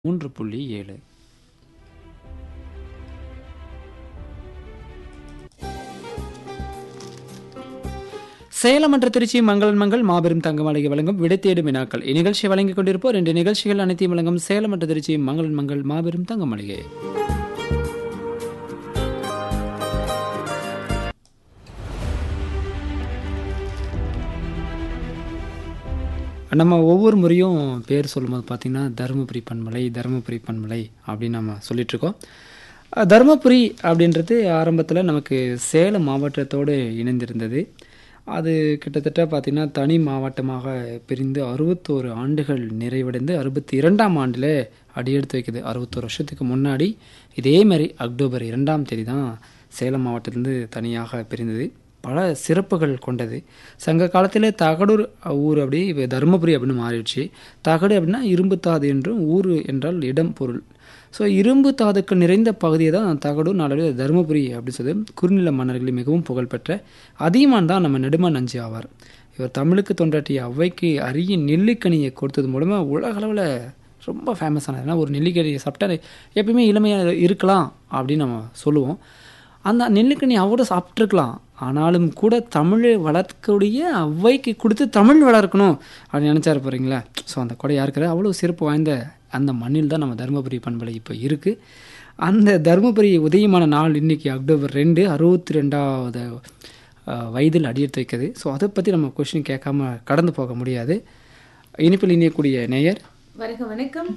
மூன்று புள்ளி ஏழு சேலம் என்ற திருச்சி மங்களன் மங்கள் மாபெரும் தங்க மாளிகை வழங்கும் விடை தேடும் வினாக்கள் இந்நிகழ்ச்சியை வழங்கிக் கொண்டிருப்போர் ரெண்டு நிகழ்ச்சிகள் அனைத்தையும் வழங்கும் சேலம் என்ற திருச்சி மங்களன் மங்கள் மாபெரும் தங்க மாளிகை நம்ம ஒவ்வொரு முறையும் பேர் சொல்லும்போது பார்த்திங்கன்னா தருமபுரி பண்பலை தருமபுரி பண்பலை அப்படின்னு நம்ம சொல்லிகிட்ருக்கோம் தருமபுரி அப்படின்றது ஆரம்பத்தில் நமக்கு சேலம் மாவட்டத்தோடு இணைந்திருந்தது அது கிட்டத்தட்ட பார்த்திங்கன்னா தனி மாவட்டமாக பிரிந்து அறுபத்தோரு ஆண்டுகள் நிறைவடைந்து அறுபத்தி இரண்டாம் ஆண்டில் அடியெடுத்து வைக்குது அறுபத்தோரு வருஷத்துக்கு முன்னாடி இதே மாதிரி அக்டோபர் இரண்டாம் தேதி தான் சேலம் மாவட்டத்திலேருந்து தனியாக பிரிந்தது பல சிறப்புகள் கொண்டது சங்க காலத்தில் தகடூர் ஊர் அப்படி இப்போ தருமபுரி அப்படின்னு மாறிடுச்சு தகடு அப்படின்னா இரும்புத்தாது என்றும் ஊர் என்றால் இடம் பொருள் ஸோ இரும்பு தாதுக்கள் நிறைந்த பகுதியை தான் தகடூர் நாளடைவில் தருமபுரி அப்படின்னு சொல்லி குறுநில மன்னர்களில் மிகவும் புகழ்பெற்ற அதியமான் தான் நம்ம நெடுமான் நஞ்சு ஆவார் இவர் தமிழுக்கு தொண்டாற்றிய அவ்வைக்கு அரிய நெல்லிக்கனியை கொடுத்தது மூலமாக உலகளவில் ரொம்ப ஃபேமஸ் ஆனது ஏன்னா ஒரு நெல்லிக்கனியை சாப்பிட்டா எப்பயுமே இளமையாக இருக்கலாம் அப்படின்னு நம்ம சொல்லுவோம் அந்த நெல்லிக்கனி அவரோட சாப்பிட்ருக்கலாம் ஆனாலும் கூட தமிழை வளர்க்கக்கூடிய அவ்வைக்கு கொடுத்து தமிழ் வளர்க்கணும் அப்படின்னு நினச்சாரு போகிறீங்களா ஸோ அந்த கொடை யாருக்கிற அவ்வளோ சிறப்பு வாய்ந்த அந்த மண்ணில் தான் நம்ம தருமபுரி பண்பலை இப்போ இருக்குது அந்த தருமபுரி உதயமான நாள் இன்றைக்கி அக்டோபர் ரெண்டு அறுபத்தி ரெண்டாவது வயதில் அடியெடுத்து வைக்கிறது ஸோ அதை பற்றி நம்ம கொஷின் கேட்காம கடந்து போக முடியாது இனிப்பில் இணையக்கூடிய நேயர் வருக வணக்கம்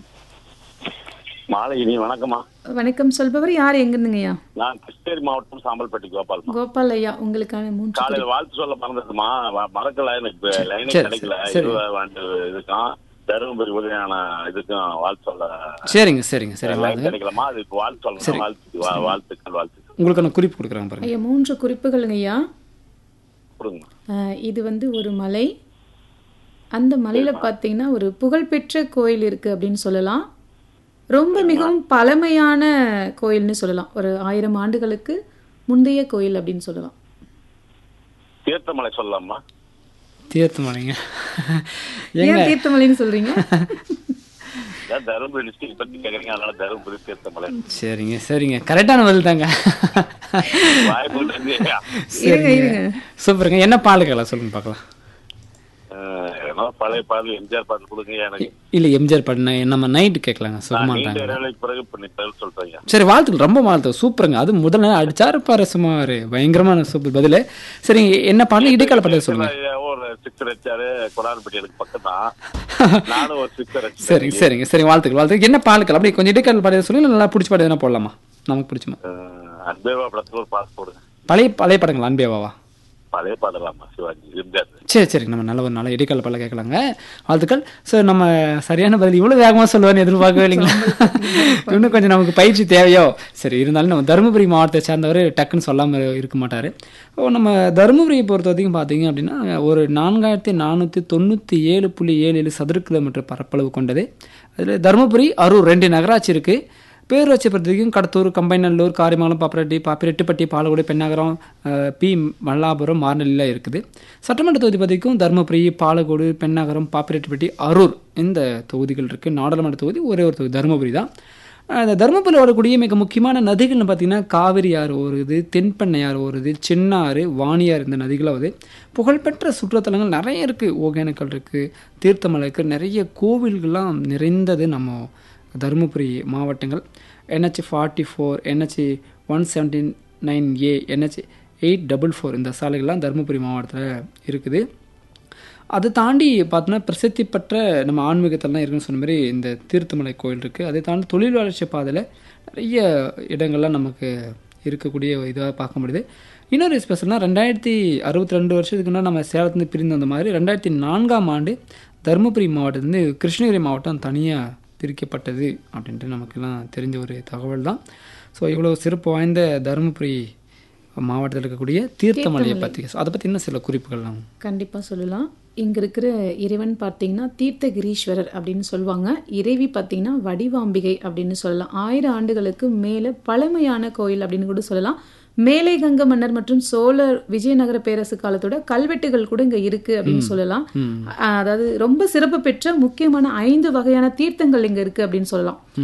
மாலை இனி வணக்கம்மா வணக்கம் சொல்பவர் யார் எங்கிருந்துங்கய்யா நான் கிருஷ்ணகிரி மாவட்டம் சாம்பல்பட்டி கோபால்மா கோபால் ஐயா உங்களுக்கான மூன்று காலையில வாழ்த்து சொல்ல மறந்துட்டுமா வ- மறக்கல எனக்கு லைனே சரி, கிடைக்கல சரி. இருபது ஆண்டு இதுக்கும் தருமபுரி உதவியான இதுக்கும் வாழ்த்து சொல்ல சரிங்க சரிங்க சரி லைன் வாங்க கிடைக்கலமா அதுக்கு வாழ்த்து சொல்லணும் வாழ்த்து வா- வாழ்த்துக்கள் வாழ்த்துக்கள் உங்களுக்கான குறிப்பு கொடுக்குறாங்க பாருங்க ஐயா மூன்று குறிப்புகளுங்க ஐயா கொடுங்க அஹ், இது வந்து ஒரு மலை அந்த மலையில பார்த்தீங்கன்னா ஒரு புகழ்பெற்ற கோயில் இருக்கு அப்படின்னு சொல்லலாம் ரொம்ப மிகவும் பழமையான கோயில்னு சொல்லலாம் ஒரு ஆயிரம் ஆண்டுகளுக்கு முந்தைய கோயில் அப்படின்னு சொல்லலாம் தீர்த்தமலை சொல்லலாமா தீர்த்தமலைங்க ஏன் தீர்த்தமலைன்னு சொல்றீங்க அதான் தருமபுரி டிஸ்ட்ரிக்ட் பத்தி கேக்குறீங்க அதனால தருமபுரி தீர்த்தமலை சரிங்க சரிங்க கரெக்டான பதில் தாங்க வாய்ப்பு இருங்க இருங்க சூப்பருங்க என்ன பாலுக்கெல்லாம் சொல்லுங்க பார்க்கலாம் ஏன்னா பழைய பாடல் எம்ஜிஆர் பாடல் கொடுங்க எனக்கு இல்லை எம்ஜிஆர் பாட்டு நான் நம்ம நைட்டு கேட்கலாங்க நான் சுகமாட்டாங்க நீண்ட இடைவெளிக்கு பிறகு இப்ப நீ பதில் சொல்றீங்க சரி வாழ்த்துக்கள் ரொம்ப வாழ்த்து சூப்பருங்க அது முதல்ல அடிச்சாரு பாரு சுமார் பயங்கரமான சூப்பர் பதில் சரிங்க என்ன பாடல் இடைக்கால பாடல் சொல்லுங்க ஒரு சிக்ஸ் அடிச்சாரு கொடான்பட்டி எனக்கு பக்கம் தான் நானும் ஒரு சிக்ஸ் அடிச்சேன் சரிங்க சரிங்க சரி வாழ்த்துக்கள் வாழ்த்துக்கள் என்ன பாலுக்கள் அப்படியே கொஞ்சம் இடைக்கால பாடல் சொல்லுங்க நல்லா பிடிச்ச பாடம் எதனா போடலாமா நமக்கு பிடிச்சமா அன்பேவா படத்துல ஒரு பாஸ் போடுங்க பழைய பழைய படங்கள் அன்பேவாவா பழைய பாடலாமா சிவாஜி எம்ஜிஆர் சரி சரி நம்ம நல்ல ஒரு நல்ல இடைக்கால பாடல கேட்கலாங்க வாழ்த்துக்கள் ஸோ நம்ம சரியான பதில் இவ்வளோ வேகமாக சொல்லுவான்னு எதிர்பார்க்கவே இல்லைங்களா இன்னும் கொஞ்சம் நமக்கு பயிற்சி தேவையோ சரி இருந்தாலும் நம்ம தருமபுரி மாவட்டத்தை சேர்ந்தவர் டக்குன்னு சொல்லாமல் இருக்க மாட்டார் ஓ நம்ம தருமபுரியை பொறுத்த வரைக்கும் பார்த்தீங்க அப்படின்னா ஒரு நான்காயிரத்தி நானூற்றி தொண்ணூற்றி ஏழு புள்ளி ஏழு ஏழு சதுர கிலோமீட்டர் பரப்பளவு கொண்டது அதில் தருமபுரி அரூர் ரெண்டு நகராட்சி இருக்குது பேரூராட்சி பொறுத்த வரைக்கும் கடத்தூர் கம்பைநல்லூர் காரிமங்கலம் பாப்பரெட்டி பாப்பிரெட்டுப்பட்டி பாலக்குடி பெண்ணாகரம் அஹ், பி மல்லாபுரம் மார்னலியில் இருக்குது சட்டமன்ற தொகுதி பற்றிக்கும் தருமபுரி பாலக்கோடு பெண்ணாகரம் பாப்பிரெட்டுப்பட்டி அரூர் இந்த தொகுதிகள் இருக்குது நாடாளுமன்ற தொகுதி ஒரே ஒரு தொகுதி தருமபுரி தான் அஹ், இந்த தருமபுரியில் வரக்கூடிய மிக முக்கியமான நதிகள்னு பார்த்தீங்கன்னா காவிரி ஆறு ஓடுது தென்பெண்ணை ஆறு ஓடுது சின்னாறு வாணியாறு இந்த நதிகளாக வருது புகழ்பெற்ற சுற்றுலாத்தலங்கள் நிறைய இருக்குது ஒகேனக்கல் இருக்குது தீர்த்தமலை இருக்குது நிறைய கோவில்கள்லாம் நிறைந்தது நம்ம தருமபுரி மாவட்டங்கள் NH forty four NH one seventy nine A NH eight double four இந்த சாலைகள்லாம் தருமபுரி மாவட்டத்தில் இருக்குது அதை தாண்டி பார்த்தோன்னா பிரசித்தி பெற்ற நம்ம ஆன்மீகத்திலலாம் இருக்குன்னு சொன்ன மாதிரி இந்த தீர்த்தமலை கோயில் இருக்குது அதை தாண்டி தொழில் வளர்ச்சி பாதையில் நிறைய இடங்கள்லாம் நமக்கு இருக்கக்கூடிய இதாக பார்க்க முடியுது இன்னொரு ஸ்பெஷல்னால் ரெண்டாயிரத்தி அறுபத்தி ரெண்டு வருஷத்துக்கு முன்னாடி நம்ம சேலத்துலேருந்து பிரிந்து வந்த மாதிரி ரெண்டாயிரத்தி நான்காம் ஆண்டு தருமபுரி மாவட்டத்துலேருந்து கிருஷ்ணகிரி மாவட்டம் தனியாக பிரிக்கப்பட்டது அப்படின்ட்டு நமக்கெல்லாம் தெரிஞ்ச ஒரு தகவல் தான் ஸோ இவ்வளோ சிறப்பு வாய்ந்த தருமபுரி மாவட்டத்தில் இருக்கக்கூடிய தீர்த்தமலையை பற்றி அதை பற்றி இன்னும் சில குறிப்புகள் நாம் கண்டிப்பா சொல்லலாம் இங்க இருக்கிற இறைவன் பார்த்தீங்கன்னா தீர்த்தகிரீஸ்வரர் அப்படின்னு சொல்லுவாங்க இறைவி பார்த்தீங்கன்னா வடிவாம்பிகை அப்படின்னு சொல்லலாம் ஆயிரம் ஆண்டுகளுக்கு மேல பழமையான கோயில் அப்படின்னு கூட சொல்லலாம் மேலை கங்க மன்னர் மற்றும் சோழர் விஜயநகர பேரரசு காலத்தோட கல்வெட்டுகள் கூட இங்க இருக்கு அப்படின்னு சொல்லலாம் அஹ் அதாவது ரொம்ப சிறப்பு பெற்ற முக்கியமான ஐந்து வகையான தீர்த்தங்கள் இங்க இருக்கு அப்படின்னு சொல்லலாம்